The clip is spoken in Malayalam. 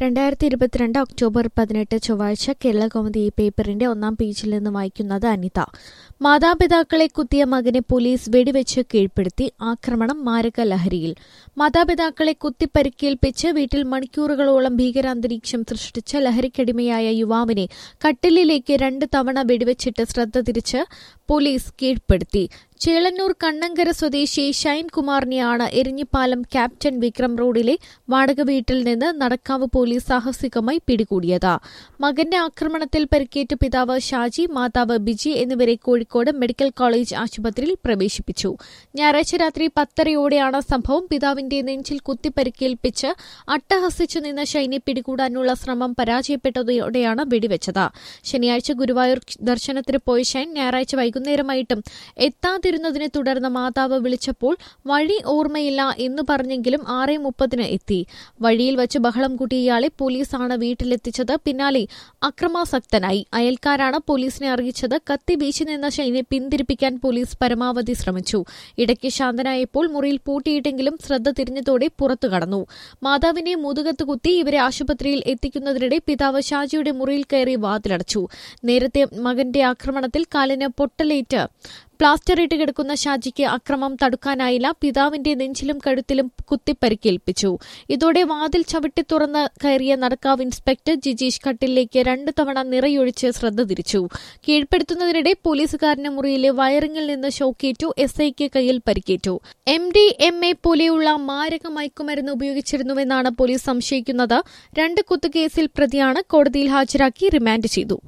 രണ്ടായിരത്തി ഇരുപത്തിരണ്ട് ഒക്ടോബർ പതിനെട്ട് ചൊവ്വാഴ്ച കേരള കൗമുദി ഈ പേപ്പറിന്റെ ഒന്നാം പേജിൽ നിന്ന് വായിക്കുന്നത് അനിത മാതാപിതാക്കളെ കുത്തിയ മകനെ പോലീസ് വെടിവെച്ച് കീഴ്പ്പെടുത്തി ആക്രമണം മാരക ലഹരിയിൽ മാതാപിതാക്കളെ കുത്തി പരിക്കേൽപ്പിച്ച് വീട്ടിൽ മണിക്കൂറുകളോളം ഭീകരാന്തരീക്ഷം സൃഷ്ടിച്ച ലഹരിക്കടിമയായ യുവാവിനെ കട്ടിലിലേക്ക് രണ്ട് തവണ വെടിവെച്ചിട്ട് ശ്രദ്ധ തിരിച്ച് പോലീസ് കീഴ്പ്പെടുത്തി ചേളന്നൂർ കണ്ണങ്കര സ്വദേശി ഷൈൻ കുമാറിനെയാണ് എരിഞ്ഞിപ്പാലം ക്യാപ്റ്റൻ വിക്രം റോഡിലെ വാടക വീട്ടിൽ നിന്ന് നടക്കാവ് പോലീസ് സാഹസികമായി പിടികൂടിയത് മകന്റെ ആക്രമണത്തിൽ പരിക്കേറ്റ പിതാവ് ഷാജി മാതാവ് ബിജി എന്നിവരെ കോഴിക്കോട് മെഡിക്കൽ കോളേജ് ആശുപത്രിയിൽ പ്രവേശിപ്പിച്ചു ഞായറാഴ്ച രാത്രി പത്തരയോടെയാണ് സംഭവം പിതാവിന്റെ നെഞ്ചിൽ കുത്തിപ്പരിക്കേൽപ്പിച്ച് അട്ടഹസിച്ചു നിന്ന ഷൈനെ പിടികൂടാനുള്ള ശ്രമം പരാജയപ്പെട്ടതോടെയാണ് വെടിവെച്ചത് ശനിയാഴ്ച ഗുരുവായൂർ ദർശനത്തിന് പോയ ഷൈൻ ഞായറാഴ്ച വൈകുന്നേരമായിട്ടും എത്താതിരുന്നതിനെ തുടർന്ന് മാതാവ് വിളിച്ചപ്പോൾ വഴി ഓർമ്മയില്ല എന്ന് പറഞ്ഞെങ്കിലും ആറേ മുപ്പതിന് എത്തി വഴിയിൽ വച്ച് ബഹളം കൂട്ടിയ ഇയാളെ പോലീസാണ് വീട്ടിലെത്തിച്ചത് പിന്നാലെ അക്രമാസക്തനായി അയൽക്കാരാണ് പോലീസിനെ അറിയിച്ചത് കത്തി വീശി നിന്ന ഷൈനെ പിന്തിരിപ്പിക്കാൻ പോലീസ് പരമാവധി ശ്രമിച്ചു ഇടയ്ക്ക് ശാന്തനായപ്പോൾ മുറിയിൽ പൂട്ടിയിട്ടെങ്കിലും ശ്രദ്ധ തിരിഞ്ഞതോടെ പുറത്തു കടന്നു മാതാവിനെ മുതുകത്ത് കുത്തി ഇവരെ ആശുപത്രിയിൽ എത്തിക്കുന്നതിനിടെ പിതാവ് ഷാജിയുടെ മുറിയിൽ കയറി വാതിലടച്ചു നേരത്തെ മകന്റെ ആക്രമണത്തിൽ കാലിന് പൊട്ടലേറ്റ് പ്ലാസ്റ്റർ ഇട്ട് കിടക്കുന്ന ഷാജിക്ക് അക്രമം തടുക്കാനായില്ല പിതാവിന്റെ നെഞ്ചിലും കഴുത്തിലും കുത്തിപ്പരിക്കേൽപ്പിച്ചു ഇതോടെ വാതിൽ ചവിട്ടി തുറന്ന് കയറിയ നടക്കാവ് ഇൻസ്പെക്ടർ ജിജീഷ് കട്ടിലേക്ക് രണ്ടു തവണ നിറയൊഴിച്ച് ശ്രദ്ധ തിരിച്ചു കീഴ്പ്പെടുത്തുന്നതിനിടെ പോലീസുകാരന് മുറിയിലെ വയറിംഗിൽ നിന്ന് ഷോക്കേറ്റു എസ് ഐക്ക് കയ്യിൽ പരിക്കേറ്റു എം ഡി എം എ പോലെയുള്ള മാരക മയക്കുമരുന്ന് ഉപയോഗിച്ചിരുന്നുവെന്നാണ് പോലീസ് സംശയിക്കുന്നത് രണ്ട് കുത്തുകേസിൽ പ്രതിയാണ് കോടതിയിൽ ഹാജരാക്കി റിമാൻഡ് ചെയ്തു